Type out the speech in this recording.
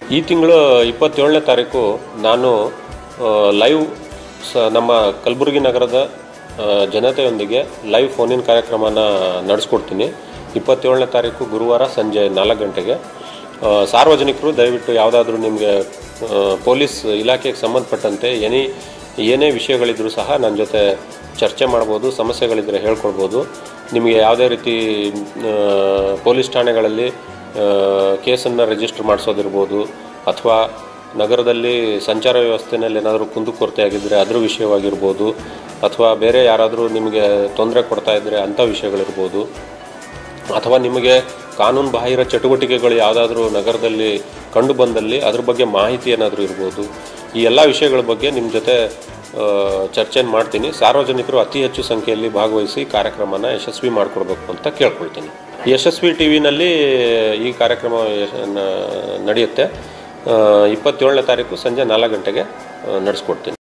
ಈ ತಿಂಗಳು ಇಪ್ಪತ್ತೇಳನೇ ತಾರೀಕು ನಾನು ಲೈವ್ ಸ ನಮ್ಮ ಕಲಬುರಗಿ ನಗರದ ಆ, ಜನತೆಯೊಂದಿಗೆ ಲೈವ್ ಫೋನಿನ್ ಕಾರ್ಯಕ್ರಮನ ನಡೆಸ್ಕೊಡ್ತೀನಿ ಇಪ್ಪತ್ತೇಳನೇ ತಾರೀಕು ಗುರುವಾರ ಸಂಜೆ ನಾಲ್ಕು ಗಂಟೆಗೆ ಆ, ಸಾರ್ವಜನಿಕರು ದಯವಿಟ್ಟು ಯಾವುದಾದ್ರೂ ನಿಮಗೆ ಪೊಲೀಸ್ ಇಲಾಖೆಗೆ ಸಂಬಂಧಪಟ್ಟಂತೆ ಎನಿ ಏನೇ ವಿಷಯಗಳಿದ್ರೂ ಸಹ ನನ್ನ ಜೊತೆ ಚರ್ಚೆ ಮಾಡ್ಬೋದು ಸಮಸ್ಯೆಗಳಿದ್ದರೆ ಹೇಳ್ಕೊಳ್ಬೋದು ನಿಮಗೆ ಯಾವುದೇ ರೀತಿ ಆ, ಪೊಲೀಸ್ ಠಾಣೆಗಳಲ್ಲಿ ಕೇಸನ್ನು ರಿಜಿಸ್ಟರ್ ಮಾಡಿಸೋದಿರ್ಬೋದು ಅಥವಾ ನಗರದಲ್ಲಿ ಸಂಚಾರ ವ್ಯವಸ್ಥೆನಲ್ಲಿ ಏನಾದರೂ ಕುಂದುಕೊರತೆ ಆಗಿದ್ದರೆ ಅದ್ರ ವಿಷಯವಾಗಿರ್ಬೋದು ಅಥವಾ ಬೇರೆ ಯಾರಾದರೂ ನಿಮಗೆ ತೊಂದರೆ ಕೊಡ್ತಾ ಇದ್ದರೆ ಅಂಥ ವಿಷಯಗಳಿರ್ಬೋದು ಅಥವಾ ನಿಮಗೆ ಕಾನೂನು ಬಾಹಿರ ಚಟುವಟಿಕೆಗಳು ಯಾವುದಾದ್ರೂ ನಗರದಲ್ಲಿ ಕಂಡು ಬಂದಲ್ಲಿ ಅದ್ರ ಬಗ್ಗೆ ಮಾಹಿತಿ ಏನಾದರೂ ಇರ್ಬೋದು ಈ ಎಲ್ಲ ವಿಷಯಗಳ ಬಗ್ಗೆ ನಿಮ್ಮ ಜೊತೆ ಚರ್ಚೆನ ಮಾಡ್ತೀನಿ ಸಾರ್ವಜನಿಕರು ಅತಿ ಹೆಚ್ಚು ಸಂಖ್ಯೆಯಲ್ಲಿ ಭಾಗವಹಿಸಿ ಕಾರ್ಯಕ್ರಮನ ಯಶಸ್ವಿ ಮಾಡಿಕೊಡ್ಬೇಕು ಅಂತ ಕೇಳ್ಕೊಳ್ತೀನಿ ಯಶಸ್ವಿ ಟಿ ವಿನಲ್ಲಿ ಈ ಕಾರ್ಯಕ್ರಮ ಯಶ- ನ- ನಡೆಯುತ್ತೆ ಇಪ್ಪತ್ತೇಳನೇ ತಾರೀಕು ಸಂಜೆ ನಾಲ್ಕು ಗಂಟೆಗೆ ನಡೆಸ್ಕೊಡ್ತೀನಿ